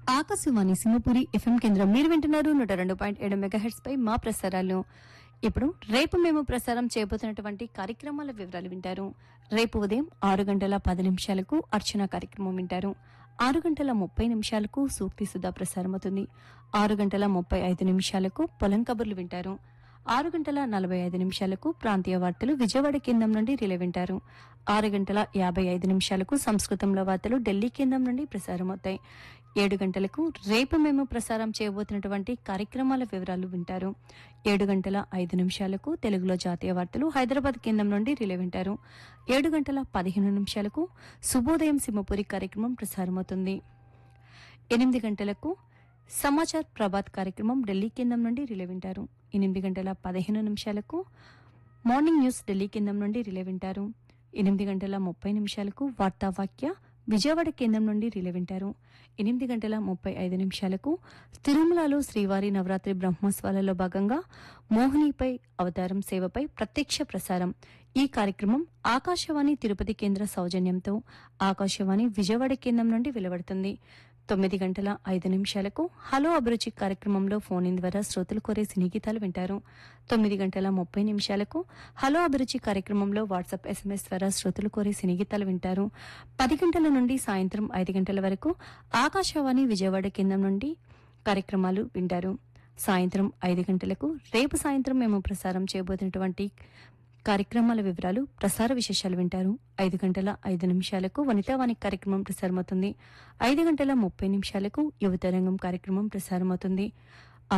Akashvani Simhapuri FM కేంద్రం మీరు వింటున్నారు నూట రెండు పాయింట్ ఏడు మెగాహెట్స్ పై మా ప్రసారాలు ఇప్పుడు రేపు మేము ప్రసారం చేయబోతున్నటువంటి కార్యక్రమాల వివరాలు వింటారు రేపు ఉదయం ఆరు గంటల పది నిమిషాలకు అర్చన కార్యక్రమం వింటారు ఆరు గంటల ముప్పై నిమిషాలకు సూక్తి సుధా ప్రసారం అవుతుంది ఆరు గంటల ముప్పై ఐదు నిమిషాలకు పొలం కబుర్లు వింటారు ఆరు గంటల నలభై ఐదు నిమిషాలకు ప్రాంతీయ వార్తలు విజయవాడ కేంద్రం నుండి రిలే వింటారు ఆరు గంటల యాభై ఐదు నిమిషాలకు సంస్కృతంలో వార్తలు ఢిల్లీ కేంద్రం నుండి ప్రసారం అవుతాయి ఏడు గంటలకు రేపు మేము ప్రసారం చేయబోతున్నటువంటి కార్యక్రమాల వివరాలు వింటారు ఏడు గంటల ఐదు నిమిషాలకు తెలుగులో జాతీయ వార్తలు హైదరాబాద్ కేంద్రం నుండి రిలే వింటారు ఏడు గంటల పదిహేను నిమిషాలకు శుభోదయం సింహపురి కార్యక్రమం ప్రసారమవుతుంది ఎనిమిది గంటలకు సమాచార్ ప్రభాత్ కార్యక్రమం ఢిల్లీ కేంద్రం నుండి రిలే వింటారు ఎనిమిది గంటల పదిహేను నిమిషాలకు మార్నింగ్ న్యూస్ ఢిల్లీ కేంద్రం నుండి రిలే వింటారు ఎనిమిది గంటల ముప్పై నిమిషాలకు వార్తావాక్య విజయవాడ కేంద్రం నుండి రిలే వింటారు ఎనిమిది గంటల ముప్పై ఐదు నిమిషాలకు తిరుమలలో శ్రీవారి నవరాత్రి బ్రహ్మోత్సవాలలో భాగంగా మోహినిపై అవతారం సేవపై ప్రత్యక్ష ప్రసారం ఈ కార్యక్రమం ఆకాశవాణి తిరుపతి కేంద్ర సౌజన్యంతో ఆకాశవాణి విజయవాడ కేంద్రం నుండి వెలువడుతుంది తొమ్మిది గంటల ఐదు నిమిషాలకు హలో అభిరుచి కార్యక్రమంలో ఫోన్ ఇన్ ద్వారా శ్రోతలు కోరే సినీ గీతాలు వింటారు తొమ్మిది గంటల ముప్పై నిమిషాలకు హలో అభిరుచి కార్యక్రమంలో వాట్సాప్ ఎస్ఎంఎస్ ద్వారా శ్రోతలు కోరే సినీ గీతాలు వింటారు పది గంటల నుండి సాయంత్రం ఐదు గంటల వరకు ఆకాశవాణి విజయవాడ కేంద్రం నుండి కార్యక్రమాలు వింటారు సాయంత్రం ఐదు గంటలకు రేపు సాయంత్రం మేము ప్రసారం చేయబోతున్నటువంటి కార్యక్రమాల వివరాలు ప్రసార విశేషాలు వింటారు ఐదు గంటల ఐదు నిమిషాలకు వనితావాణి కార్యక్రమం ప్రసారమవుతుంది ఐదు గంటల ముప్పై నిమిషాలకు యువతరంగం కార్యక్రమం ప్రసారమవుతుంది